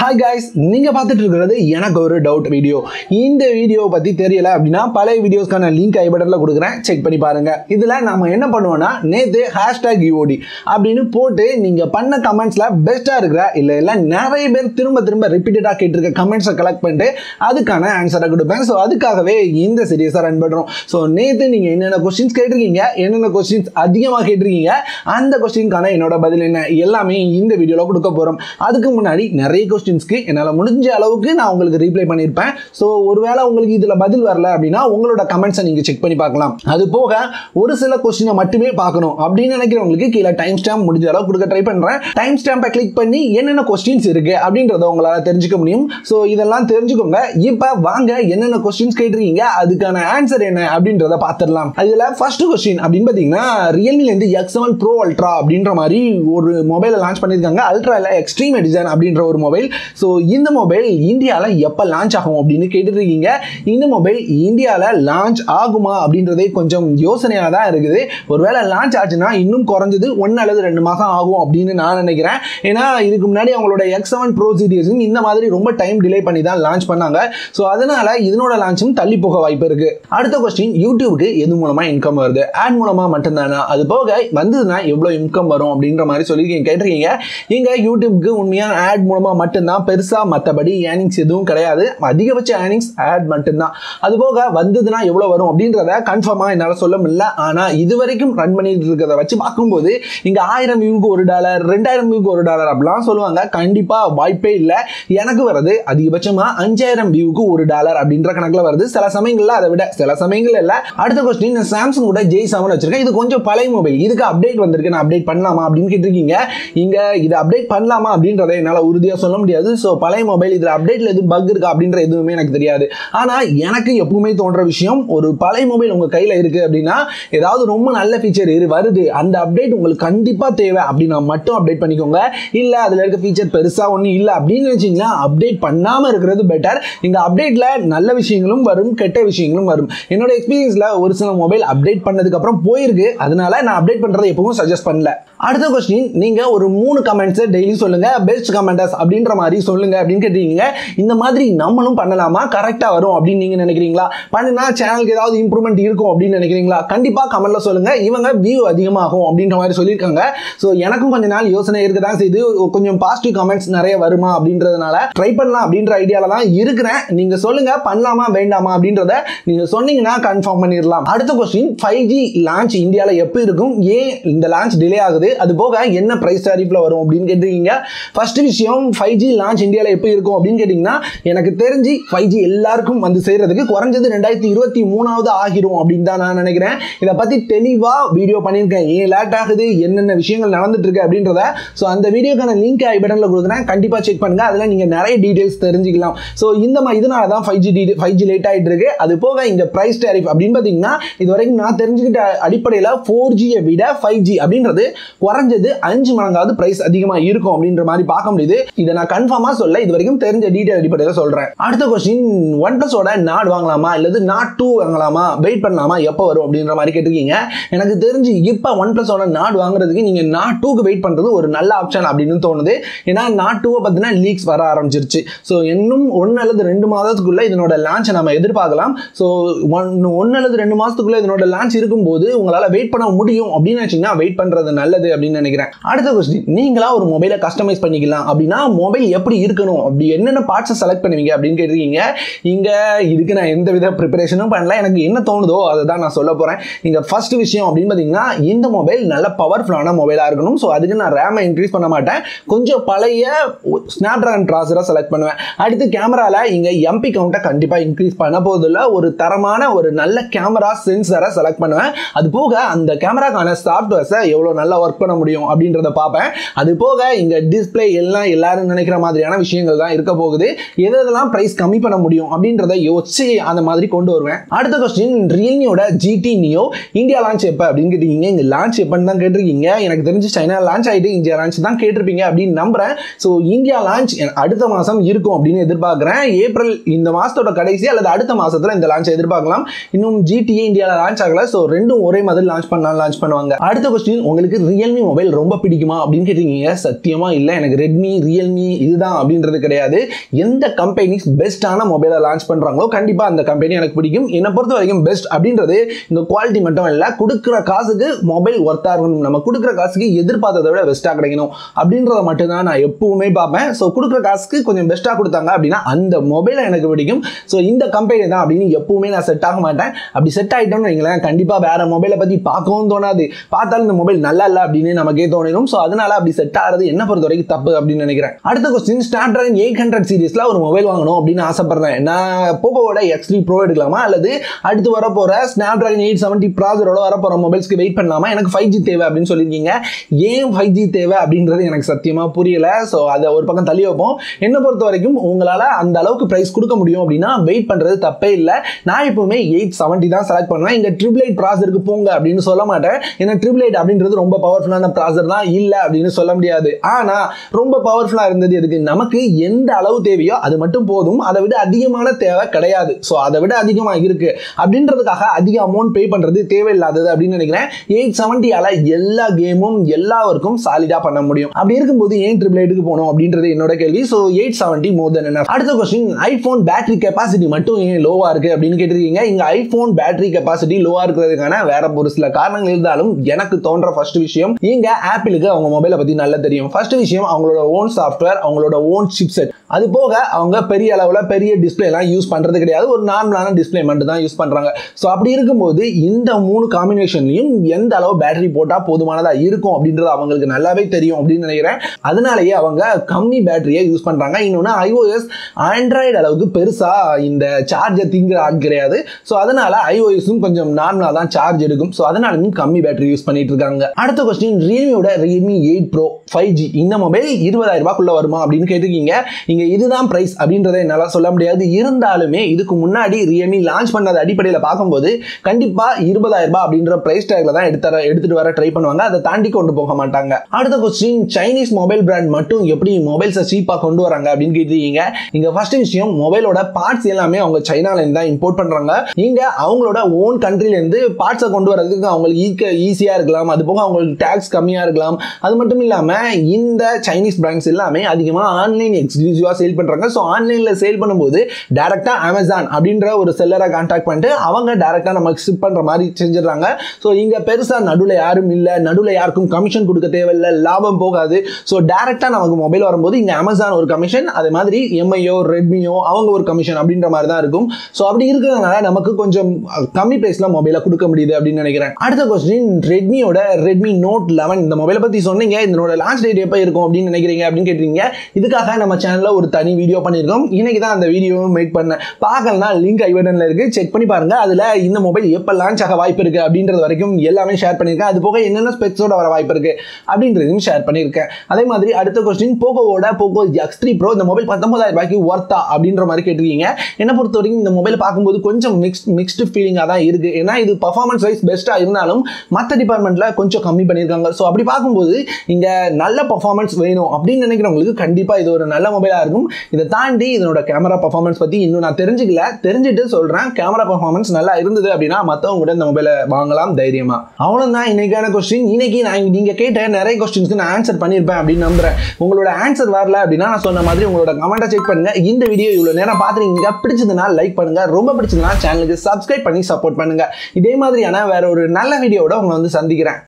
hi guys நீங்க பார்த்துட்டு இருக்கிறது எனக்கு ஒரு டவுட் வீடியோ இந்த வீடியோ பத்தி தெரியல அப்படின்னா பழைய வீடியோஸ்க்கான லிங்க் ஐ பட்டன்ல கொடுக்குறேன் செக் பண்ணி பாருங்க இதுல நம்ம என்ன பண்ணுவோம்னா நேத்து ஹேஷ்டாக் யூஓடி அப்படின்னு போட்டு நீங்க பண்ண கமெண்ட்ஸ்ல பெஸ்டா இருக்கிற இல்ல இல்ல நிறைய பேர் திரும்ப திரும்ப ரிப்பீட்டடா கேட்டிருக்க கமெண்ட்ஸை கலெக்ட் பண்ணிட்டு அதுக்கான ஆன்சரை கொடுப்பேன் ஸோ அதுக்காகவே இந்த சீரியஸை ரன் பண்றோம் ஸோ நேத்து நீங்க என்னென்ன கொஸ்டின்ஸ் கேட்டிருக்கீங்க என்னென்ன கொஸ்டின்ஸ் அதிகமாக கேட்டிருக்கீங்க அந்த கொஸ்டினுக்கான என்னோட பதில் என்ன எல்லாமே இந்த வீடியோல கொடுக்க போறோம் அதுக்கு முன்னாடி நிறைய கொஸ்டின்ஸ்க்கு என்னால் முடிஞ்ச அளவுக்கு நான் உங்களுக்கு ரீப்ளை பண்ணியிருப்பேன் ஸோ ஒருவேளை உங்களுக்கு இதில் பதில் வரல அப்படின்னா உங்களோட கமெண்ட்ஸை நீங்கள் செக் பண்ணி பார்க்கலாம் அது போக ஒரு சில கொஸ்டினை மட்டுமே பார்க்கணும் அப்படின்னு நினைக்கிறவங்களுக்கு கீழே டைம் ஸ்டாம்ப் முடிஞ்ச அளவு கொடுக்க ட்ரை பண்ணுறேன் டைம் ஸ்டாம்பை கிளிக் பண்ணி என்னென்ன கொஸ்டின்ஸ் இருக்கு அப்படின்றத உங்களால் தெரிஞ்சுக்க முடியும் ஸோ இதெல்லாம் தெரிஞ்சுக்கோங்க இப்போ வாங்க என்னென்ன கொஸ்டின்ஸ் கேட்டிருக்கீங்க அதுக்கான ஆன்சர் என்ன அப்படின்றத பார்த்துடலாம் அதில் ஃபர்ஸ்ட் கொஸ்டின் அப்படின்னு பார்த்தீங்கன்னா ரியல்மிலேருந்து எக்ஸ் செவன் ப்ரோ அல்ட்ரா அப்படின்ற மாதிரி ஒரு மொபைலை லான்ச் பண்ணியிருக்காங்க அல்ட்ரா இல்லை எக்ஸ்ட்ரீம் எடிசன் அப்படின்ற ஒரு மொபைல் ஸோ இந்த மொபைல் இந்தியாவில் எப்போ லான்ச் ஆகும் அப்படின்னு கேட்டுருக்கீங்க இந்த மொபைல் இந்தியாவில் லான்ச் ஆகுமா அப்படின்றதே கொஞ்சம் யோசனையாக தான் இருக்குது ஒருவேளை லான்ச் ஆச்சுன்னா இன்னும் குறைஞ்சது ஒன்று அல்லது ரெண்டு மாதம் ஆகும் அப்படின்னு நான் நினைக்கிறேன் ஏன்னா இதுக்கு முன்னாடி அவங்களோட எக்ஸ் செவன் ப்ரோ சீரியஸும் இந்த மாதிரி ரொம்ப டைம் டிலே பண்ணி தான் லான்ச் பண்ணாங்க ஸோ அதனால இதனோட லான்ச்சும் தள்ளி போக வாய்ப்பு இருக்கு அடுத்த கொஸ்டின் யூடியூபுக்கு எது மூலமா இன்கம் வருது ஆட் மூலமா மட்டும்தானா அது போக வந்ததுன்னா எவ்வளோ இன்கம் வரும் அப்படின்ற மாதிரி சொல்லியிருக்கீங்க கேட்டிருக்கீங்க இங்க யூடியூப்க்கு உண்மையான ஆட் மூலமா மட்டும்தான் பெருசா மற்றபடி ஏர்னிங்ஸ் எதுவும் கிடையாது அதிகபட்ச ஏர்னிங்ஸ் ஆட் மட்டும்தான் அது போக வந்ததுன்னா எவ்வளோ வரும் அப்படின்றத கன்ஃபார்மா என்னால் சொல்ல முடியல ஆனா இது வரைக்கும் ரன் பண்ணிட்டு இருக்கிறத வச்சு பார்க்கும்போது இங்க ஆயிரம் வியூக்கு ஒரு டாலர் ரெண்டாயிரம் வியூக்கு ஒரு டாலர் அப்படிலாம் சொல்லுவாங்க கண்டிப்பா வாய்ப்பே இல்லை எனக்கு வர்றது அதிகபட்சமா அஞ்சாயிரம் வியூக்கு ஒரு டாலர் அப்படின்ற கணக்கில் வருது சில சமயங்கள்ல அதை விட சில சமயங்கள் இல்லை அடுத்த கொஸ்டின் சாம்சங் கூட ஜெய் செவன் வச்சிருக்கேன் இது கொஞ்சம் பழைய மொபைல் இதுக்கு அப்டேட் வந்திருக்கு நான் அப்டேட் பண்ணலாமா அப்படின்னு கேட்டிருக்கீங்க இங்க இதை அப்டேட் பண்ணலாமா அப்படின்றத என்னால் உறுதியாக சொல்ல முடியாது ஸோ பழைய மொபைல் இதில் அப்டேட்ல எதுவும் பக் இருக்கா அப்படின்ற எதுவுமே எனக்கு தெரியாது ஆனால் எனக்கு எப்பவுமே தோன்ற விஷயம் ஒரு பழைய மொபைல் உங்கள் கையில் இருக்கு அப்படின்னா ஏதாவது ரொம்ப நல்ல ஃபீச்சர் இரு வருது அந்த அப்டேட் உங்களுக்கு கண்டிப்பாக தேவை அப்படின்னா மட்டும் அப்டேட் பண்ணிக்கோங்க இல்லை அதில் இருக்க ஃபீச்சர் பெருசாக ஒன்றும் இல்லை அப்படின்னு நினச்சிங்கன்னா அப்டேட் பண்ணாமல் இருக்கிறது பெட்டர் இந்த அப்டேட்டில் நல்ல விஷயங்களும் வரும் கெட்ட விஷயங்களும் வரும் என்னோட எக்ஸ்பீரியன்ஸில் ஒரு சில மொபைல் அப்டேட் பண்ணதுக்கப்புறம் போயிருக்கு அதனால நான் அப்டேட் பண்ணுறதை எப்பவும் சஜஸ்ட் பண்ணல அடுத்த கொஸ்டின் நீங்கள் ஒரு மூணு கமெண்ட்ஸை டெய்லி சொல்லுங்கள் பெஸ்ட் கமெண்டர்ஸ் அப்படின்ற மாதிரி சொல்லுங்க அப்படின்னு கேட்டீங்க இந்த மாதிரி நம்மளும் பண்ணலாமா கரெக்டாக வரும் அப்படின்னு நீங்கள் நினைக்கிறீங்களா பண்ணினா சேனலுக்கு ஏதாவது இம்ப்ரூவ்மெண்ட் இருக்கும் அப்படின்னு நினைக்கிறீங்களா கண்டிப்பாக கமெண்ட்ல சொல்லுங்க இவங்க வியூ அதிகமாகும் அப்படின்ற மாதிரி சொல்லியிருக்காங்க ஸோ எனக்கும் கொஞ்ச நாள் யோசனை இருக்க தான் செய்து கொஞ்சம் பாசிட்டிவ் கமெண்ட்ஸ் நிறைய வருமா அப்படின்றதுனால ட்ரை பண்ணலாம் அப்படின்ற ஐடியாவில் தான் இருக்கிறேன் நீங்கள் சொல்லுங்க பண்ணலாமா வேண்டாமா அப்படின்றத நீங்கள் சொன்னீங்கன்னா கன்ஃபார்ம் பண்ணிடலாம் அடுத்த கொஸ்டின் ஃபைவ் ஜி லான்ச் இந்தியாவில் எப்போ இருக்கும் ஏன் இந்த லான்ச் டிலே ஆகுது அது போக என்ன ப்ரைஸ் டாரிஃபில் வரும் அப்படின்னு கேட்டிருக்கீங்க ஃபர்ஸ்ட் விஷயம் ஃபைவ் ஜி லான்ச் இந்தியாவில் எப்போ இருக்கும் அப்படின்னு கேட்டிங்கன்னா எனக்கு தெரிஞ்சு ஃபைவ் ஜி எல்லாருக்கும் வந்து சேர்றதுக்கு குறைஞ்சது ரெண்டாயிரத்தி இருபத்தி மூணாவது ஆகிரும் அப்படின்னு தான் நான் நினைக்கிறேன் இதை பற்றி தெளிவாக வீடியோ பண்ணியிருக்கேன் ஏன் லேட் ஆகுது என்னென்ன விஷயங்கள் நடந்துட்டு இருக்கு அப்படின்றத ஸோ அந்த வீடியோக்கான லிங்க் ஐ பட்டனில் கொடுக்குறேன் கண்டிப்பாக செக் பண்ணுங்க அதில் நீங்கள் நிறைய டீடைல்ஸ் தெரிஞ்சுக்கலாம் ஸோ இந்த மாதிரி இதனால தான் five G D five G late ஆகிட்டு இருக்கு அது போக இந்த ப்ரைஸ் டேரிஃப் அப்படின்னு பார்த்தீங்கன்னா இது வரைக்கும் நான் தெரிஞ்சுக்கிட்ட அடிப்படையில் ஃபோர் ஜியை விட ஃபைவ் ஜி அப்படின்றது குறைஞ்சது அஞ்சு மடங்காவது ப்ரைஸ் அதிகமாக இருக்கும் அப்படின்ற மாதிரி பார்க்க முடியுது இதை நான் கன்ஃபார்மாக சொல்ல இது வரைக்கும் தெரிஞ்ச டீடைல் அடிப்படையில் சொல்கிறேன் அடுத்த கொஸ்டின் ஒன் ப்ளஸோட நாட் வாங்கலாமா இல்லது நாட் டூ வாங்கலாமா வெயிட் பண்ணலாமா எப்போ வரும் அப்படின்ற மாதிரி கேட்டிருக்கீங்க எனக்கு தெரிஞ்சு இப்போ ஒன் ப்ளஸோட நாட் வாங்குறதுக்கு நீங்கள் நாட் டூக்கு வெயிட் பண்ணுறது ஒரு நல்ல ஆப்ஷன் அப்படின்னு தோணுது ஏன்னா நாட் டூவை பார்த்தீங்கன்னா லீக்ஸ் வர ஆரம்பிச்சிருச்சு ஸோ இன்னும் ஒன்று அல்லது ரெண்டு மாதத்துக்குள்ள இதனோட லான்ச்சை நம்ம எதிர்பார்க்கலாம் ஸோ ஒன் ஒன்று அல்லது ரெண்டு மாதத்துக்குள்ள இதனோட லான்ச் இருக்கும்போது உங்களால் வெயிட் பண்ண முடியும் அப்படின்னு நினச்சிங்கன்னா வெயிட் பண்ணுறது நல்லது அப்படின்னு நினைக்கிறேன் அடுத்த கொஸ்டின் நீங்களா ஒரு மொபைலை கஸ்டமைஸ் பண்ணிக்கலாம் அப்படின்னா மொபைல் எப்படி இருக்கணும் அப்படி என்னென்ன பார்ட்ஸை செலக்ட் பண்ணுவீங்க அப்படின்னு கேட்டிருக்கீங்க இங்கே இதுக்கு நான் எந்த வித ப்ரிப்பரேஷனும் பண்ணல எனக்கு என்ன தோணுதோ அதை தான் நான் சொல்ல போகிறேன் இங்கே ஃபர்ஸ்ட் விஷயம் அப்படின்னு பார்த்தீங்கன்னா இந்த மொபைல் நல்ல பவர்ஃபுல்லான மொபைலாக இருக்கணும் ஸோ அதுக்கு நான் ரேமை இன்க்ரீஸ் பண்ண மாட்டேன் கொஞ்சம் பழைய ஸ்னாப் ட்ராகன் ப்ராசரை செலக்ட் பண்ணுவேன் அடுத்து கேமராவில் இங்கே எம்பி கவுண்ட்டை கண்டிப்பாக இன்க்ரீஸ் பண்ண போதில் ஒரு தரமான ஒரு நல்ல கேமரா சென்சரை செலக்ட் பண்ணுவேன் அது போக அந்த கேமராக்கான சாஃப்ட்வேர்ஸை எவ்வளோ நல்லா ஒர்க் பண்ண முடியும் அப்படின்றத பார்ப்பேன் அது போக இங்கே டிஸ்பிளே எல்லாம் எல்லாரும் நினைக்கிற மாதிரியான விஷயங்கள் தான் இருக்க போகுது எது எதெல்லாம் ப்ரைஸ் கம்மி பண்ண முடியும் அப்படின்றத யோசிச்சு அந்த மாதிரி கொண்டு வருவேன் அடுத்த கொஸ்டின் ரியல்மியோட ஜிடி நியோ இந்தியா லான்ச் எப்போ அப்படின்னு கேட்டிருக்கீங்க இங்கே லான்ச் எப்போன்னு தான் கேட்டிருக்கீங்க எனக்கு தெரிஞ்சு சைனா லான்ச் ஆகிட்டு இந்தியா லான்ச் தான் கேட்டிருப்பீங்க அப்படின்னு நம்புறேன் ஸோ இந்தியா லான்ச் அடுத்த மாதம் இருக்கும் அப்படின்னு எதிர்பார்க்குறேன் ஏப்ரல் இந்த மாதத்தோட கடைசி அல்லது அடுத்த மாதத்தில் இந்த லான்ச் எதிர்பார்க்கலாம் இன்னும் ஜிடிஏ இந்தியாவில் லான்ச் ஆகல ஸோ ரெண்டும் ஒரே மாதிரி லான்ச் பண்ணலாம் லான்ச் பண்ணுவாங்க அடுத்த கொஸ்டின் உங்களுக்கு ரியல்மி மொபைல் ரொம்ப பிடிக்குமா அப்படின்னு கேட்டிருக்கீங்க சத்தியமாக இல்லை எனக்கு ரெட்மி ரியல்மி இது இதுதான் அப்படின்றது கிடையாது எந்த கம்பெனிஸ் பெஸ்ட்டான மொபைலை லான்ச் பண்ணுறாங்களோ கண்டிப்பாக அந்த கம்பெனி எனக்கு பிடிக்கும் என்னை பொறுத்த வரைக்கும் பெஸ்ட் அப்படின்றது இந்த குவாலிட்டி மட்டும் இல்லை கொடுக்குற காசுக்கு மொபைல் ஒர்த்தாக இருக்கணும் நம்ம கொடுக்குற காசுக்கு எதிர்பார்த்ததை விட பெஸ்ட்டாக கிடைக்கணும் அப்படின்றத மட்டும்தான் நான் எப்பவுமே பார்ப்பேன் ஸோ கொடுக்குற காசுக்கு கொஞ்சம் பெஸ்ட்டாக கொடுத்தாங்க அப்படின்னா அந்த மொபைலை எனக்கு பிடிக்கும் ஸோ இந்த கம்பெனி தான் அப்படின்னு எப்பவுமே நான் செட் ஆக மாட்டேன் அப்படி செட் ஆகிட்டோம்னு வைங்களேன் கண்டிப்பாக வேற மொபைலை பற்றி பார்க்கவும் தோணாது பார்த்தாலும் இந்த மொபைல் நல்லா இல்லை அப்படின்னு நமக்கே தோணிடும் ஸோ அதனால அப்படி செட் ஆகிறது என்ன பொறுத்த வரைக்கும் தப்பு அப்படின்னு நினைக்கிறேன் அடுத்த question Snapdragon eight hundred சீரிஸ்ல ஒரு மொபைல் வாங்கணும் அப்படின்னு ஆசைப்படுறேன் நான் போகோட எக்ஸ் த்ரீ ப்ரோ எடுக்கலாமா அல்லது அடுத்து வர போகிற ஸ்னாப் ட்ராகன் எயிட் செவன்ட்டி ப்ராசரோட வர போகிற மொபைல்ஸ்க்கு வெயிட் பண்ணலாமா எனக்கு ஃபைவ் ஜி தேவை அப்படின்னு சொல்லியிருக்கீங்க ஏன் ஃபைவ் ஜி தேவை அப்படின்றது எனக்கு சத்தியமாக புரியல ஸோ அதை ஒரு பக்கம் தள்ளி வைப்போம் என்னை பொறுத்த வரைக்கும் உங்களால் அந்த அளவுக்கு ப்ரைஸ் கொடுக்க முடியும் அப்படின்னா வெயிட் பண்ணுறது தப்பே இல்லை நான் எப்பவுமே எயிட் செவன்ட்டி தான் செலக்ட் பண்ணுவேன் இங்கே ட்ரிபிள் எயிட் ப்ராசருக்கு போங்க அப்படின்னு சொல்ல மாட்டேன் ஏன்னா ட்ரிபிள் எயிட் அப்படின்றது ரொம்ப பவர்ஃபுல்லான ப்ராசர் தான் இல்லை அப்படின்னு சொல்ல முடியாது ஆனால் ரொம்ப பவர்ஃபுல்லாக இருந்தது எதுக்கு நமக்கு எந்த அளவு தேவையோ அது மட்டும் போதும் அதை விட அதிகமான தேவை கிடையாது ஸோ அதை விட அதிகமாக இருக்கு அப்படின்றதுக்காக அதிக அமௌண்ட் பே பண்ணுறது தேவையில்லாதது அப்படின்னு நினைக்கிறேன் எயிட் செவன்ட்டியால எல்லா கேமும் எல்லாருக்கும் சாலிடாக பண்ண முடியும் அப்படி இருக்கும்போது ஏன் ட்ரிபிள் எயிட்டுக்கு போகணும் அப்படின்றது என்னோட கேள்வி so eight seventy more then என்ன அடுத்த கொஸ்டின் ஐஃபோன் பேட்டரி கெப்பாசிட்டி மட்டும் ஏன் லோவா இருக்கு அப்படின்னு கேட்டிருக்கீங்க இங்க ஐஃபோன் பேட்டரி கெப்பாசிட்டி லோவா இருக்கிறதுக்கான வேற ஒரு சில காரணங்கள் இருந்தாலும் எனக்கு தோன்ற ஃபர்ஸ்ட் விஷயம் இங்க ஆப்பிளுக்கு அவங்க மொபைலை பத்தி நல்லா தெரியும் ஃபர்ஸ்ட் விஷயம் அவங்களோட ஓன் சாஃப்ட்வேர் அவங்களோட ஓன் சிப்செட் அது போக அவங்க பெரிய அளவுல பெரிய டிஸ்பிளே எல்லாம் யூஸ் பண்றது கிடையாது ஒரு நார்மலான டிஸ்பிளே மட்டும் தான் யூஸ் பண்றாங்க ஸோ அப்படி இருக்கும்போது இந்த மூணு காம்பினேஷன்லையும் எந்த அளவு பேட்டரி போட்டா போதுமானதா இருக்கும் அப்படின்றது அவங்களுக்கு நல்லாவே தெரியும் அப்படின்னு நினைக்கிறேன் அதனாலேயே அவங்க கம்மி பேட்டரியை யூஸ் பண்றாங்க இன்னொன்று ஐஓஎஸ் ஆண்ட்ராய்டு அளவுக்கு பெருசா இந்த சார்ஜை திங்கிற ஆள் கிடையாது ஸோ அதனால ஐஓஎஸும் கொஞ்சம் நார்மலாக தான் சார்ஜ் எடுக்கும் ஸோ அதனாலும் கம்மி பேட்டரி யூஸ் பண்ணிட்டு இருக்காங்க அடுத்த கொஸ்டின் ரியல்மியோட Realme eight pro five G இந்த மொபைல் இருபதாயிரம் ரூபாய்க்குள்ள வருமா அப்படின்னு கேட்டிருக்கீங்க இங்க இதுதான் பிரைஸ் அப்படின்றத என்னால் சொல்ல முடியாது இருந்தாலுமே இதுக்கு முன்னாடி ரியல்மி லான்ச் பண்ணது அடிப்படையில் பார்க்கும்போது கண்டிப்பா இருபதாயிரம் ரூபாய் அப்படின்ற பிரைஸ் டேக்ல தான் எடுத்து எடுத்துட்டு வர ட்ரை பண்ணுவாங்க அதை தாண்டி கொண்டு போக மாட்டாங்க அடுத்த கொஸ்டின் சைனீஸ் மொபைல் பிராண்ட் மட்டும் எப்படி மொபைல்ஸை சீப்பாக கொண்டு வராங்க அப்படின்னு கேட்டிருக்கீங்க இங்க ஃபர்ஸ்ட் விஷயம் மொபைலோட பார்ட்ஸ் எல்லாமே அவங்க சைனால இருந்து தான் இம்போர்ட் பண்றாங்க இங்க அவங்களோட ஓன் கண்ட்ரில இருந்து பார்ட்ஸை கொண்டு வரதுக்கு அவங்களுக்கு ஈஸியா இருக்கலாம் அது போக அவங்களுக்கு டேக்ஸ் கம்மியா இருக்கலாம் அது மட்டும் இல்லாம இந்த சைனீஸ் பிராண்ட்ஸ் எல்லாமே அதிகமாக ஆன்லைன் எக்ஸ்க்ளூசிவாக சேல் பண்றாங்க ஸோ ஆன்லைனில் சேல் பண்ணும்போது டேரக்டா அமேசான் அப்படின்ற ஒரு செல்லரை கான்டாக்ட் பண்ணிட்டு அவங்க டேரக்டா நமக்கு ஷிப் பண்ற மாதிரி செஞ்சிடறாங்க ஸோ இங்க பெருசா நடுவில் யாரும் இல்லை நடுவில் யாருக்கும் கமிஷன் கொடுக்க தேவையில்லை லாபம் போகாது ஸோ டேரக்டா நமக்கு மொபைல் வரும்போது இங்க அமேசான் ஒரு கமிஷன் அதே மாதிரி எம்ஐயோ ரெட்மியோ அவங்க ஒரு கமிஷன் அப்படின்ற மாதிரி தான் இருக்கும் ஸோ அப்படி இருக்கிறதுனால நமக்கு கொஞ்சம் கம்மி பிரைஸ்ல மொபைலை கொடுக்க முடியுது அப்படின்னு நினைக்கிறேன் அடுத்த கொஸ்டின் ரெட்மியோட ரெட்மி நோட் லெவன் இந்த மொபைலை பத்தி சொன்னீங்க இதனோட லான்ச் டேட் எப்போ இருக்கும் அப்படின்னு நினைக்கிறீங்க அப்படின்னு கேட்டீங்க இதுக்காக நம்ம சேனல்ல ஒரு தனி வீடியோ பண்ணியிருக்கோம் இன்னைக்கு தான் அந்த வீடியோவும் மேக் பண்ணேன் பார்க்கலனா லிங்க் ஐபட்டன்ல இருக்கு செக் பண்ணி பாருங்க அதுல இந்த மொபைல் எப்போ லான்ச் ஆக வாய்ப்பு இருக்கு அப்படின்றது வரைக்கும் எல்லாமே ஷேர் பண்ணியிருக்கேன் அது போக என்னென்ன ஸ்பெக்ஸோட வர வாய்ப்பு இருக்கு அப்படின்றதையும் ஷேர் பண்ணியிருக்கேன் அதே மாதிரி அடுத்த கொஸ்டின் போகோவோட போகோ எக்ஸ் த்ரீ ப்ரோ இந்த மொபைல் பத்தொன்பதாயிரம் ரூபாய்க்கு ஒர்த்தா அப்படின்ற மாதிரி கேட்டிருக்கீங்க என்னை பொறுத்த வரைக்கும் இந்த மொபைல் பார்க்கும்போது கொஞ்சம் மிக்ஸ் மிக்ஸ்டு ஃபீலிங்காக தான் இருக்கு ஏன்னா இது பர்ஃபார்மன்ஸ் வைஸ் பெஸ்ட்டாக இருந்தாலும் மற்ற டிபார்ட்மெண்ட்டில் கொஞ்சம் கம்மி பண்ணியிருக்காங்க ஸோ அப்படி பார்க்கும்போது இங்கே நல்ல பர்ஃபார்மன்ஸ் வேணும் அப்படின்னு நினைக்கிறவங்களுக்கு கண்டிப்பாக இது ஒரு நல்ல மொபைலாக இருக்கும் இதை தாண்டி இதனோட கேமரா பர்ஃபார்மன்ஸ் பற்றி இன்னும் நான் தெரிஞ்சுக்கல தெரிஞ்சுட்டு சொல்கிறேன் கேமரா பர்ஃபார்மன்ஸ் நல்லா இருந்தது அப்படின்னா மற்றவங்க கூட இந்த மொபைலை வாங்கலாம் தைரியமா அவ்வளோதான் இன்னைக்கான கொஸ்டின் இன்னைக்கு நான் நீங்கள் கேட்ட நிறைய கொஸ்டின்ஸ்க்கு நான் ஆன்சர் பண்ணியிருப்பேன் அப்படின்னு நம்புறேன் உங்களோட ஆன்சர் வரல அப்படின்னா நான் சொன்ன மாதிரி உங்களோட கமெண்ட்டை செக் பண்ணுங்க இந்த வீடியோ இவ்வளோ நேரம் பார்த்துருக்கீங்க பிடிச்சதுன்னா லைக் பண்ணுங்க ரொம்ப பிடிச்சதுன்னா சேனலுக்கு சப்ஸ்கிரைப் பண்ணி சப்போர்ட் பண்ணுங்க இதே மாதிரியான வேற ஒரு நல்ல வீடியோவோட உங்களை வந்து சந்திக்கிறேன்